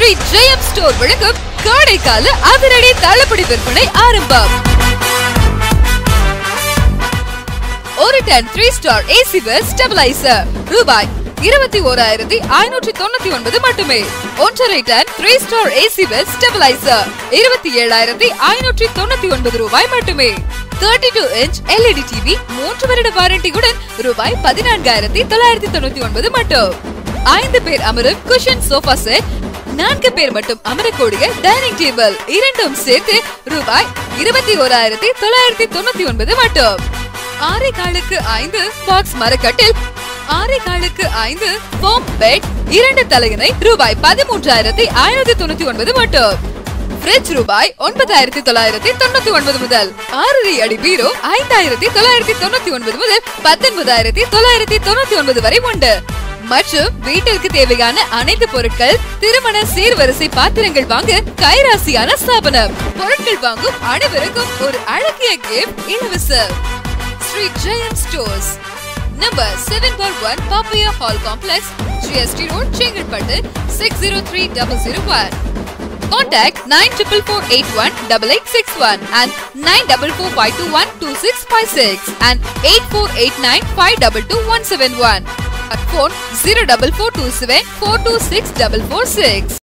ஸ்ரீ ஜெயம் store வழங்கும் கோடைக்கால அதிரடி தள்ளுபடி விற்பனை ஆரம்பம் ஒரு ton three star AC with stabiliser ரூபாய் இருபத்தி ஓராயிரத்தி ஐநூற்றி தொண்ணூத்தி ஒன்பது மட்டுமே ஒன்றரை ton three star AC with stabiliser இருபத்தி ஏழாயிரத்தி ஐநூற்றி தொண்ணூத்தி ஒன்பது ரூபாய் மட்டுமே thirty two inch LED TV மூன்று வருட வாரண்டியுடன் ரூபாய் பதினான்காயிரத்தி தொள்ளாயிரத்தி தொண்ணூத்தி ஒன்பது மட்டும் ஐந்து பேர் அமரும் குஷன் சோஃபா செட் நான்கு பேர் மட்டும் அமரக்கூடிய டைனிங் டேபிள் இரண்டும் சேர்த்து ரூபாய் இருபத்தி ஓராயிரத்தி தொள்ளாயிரத்தி தொண்ணூத்தி ஒன்பது மட்டும் ஆரை காலுக்கு ஐந்து பாக்ஸ் மரக்கட்டில் ஆரை காலுக்கு ஐந்து ஃபோம் பெட் இரண்டு தலையணை ரூபாய் பதிமூன்றாயிரத்தி ஐநூத்தி தொண்ணூத்தி ஒன்பது மட்டும் ஃப்ரிட்ஜ் ரூபாய் ஒன்பதாயிரத்தி தொள்ளாயிரத்தி தொண்ணூத்தி ஒன்பது முதல் ஆறரை அடி பீரோ ஐந்தாயிரத்தி தொள்ளாயிரத்தி தொண்ணூத்தி ஒன்பது முதல் பத்தொன்பதாயிரத்தி தொள்ளாயிரத்தி தொண்ணூத்தி ஒன்பது வரை உண்டு மற்றும் வீட்டிற்கு தேவையான அனைத்து பொருட்கள் திருமண சீர்வரிசை பாத்திரங்கள் வாங்க கைராசியான ஸ்தாபனம் பொருட்கள் வாங்கும் அனைவருக்கும் ஒரு அழகிய கிஃப்ட் இலவசம் Sri Jayam stores number seven four one Pappaiah hall complex GST road Chengalpattu six zero three double zero one Contact 94418861 and 9445212656 and 8489522171. At phone 04427 426 446.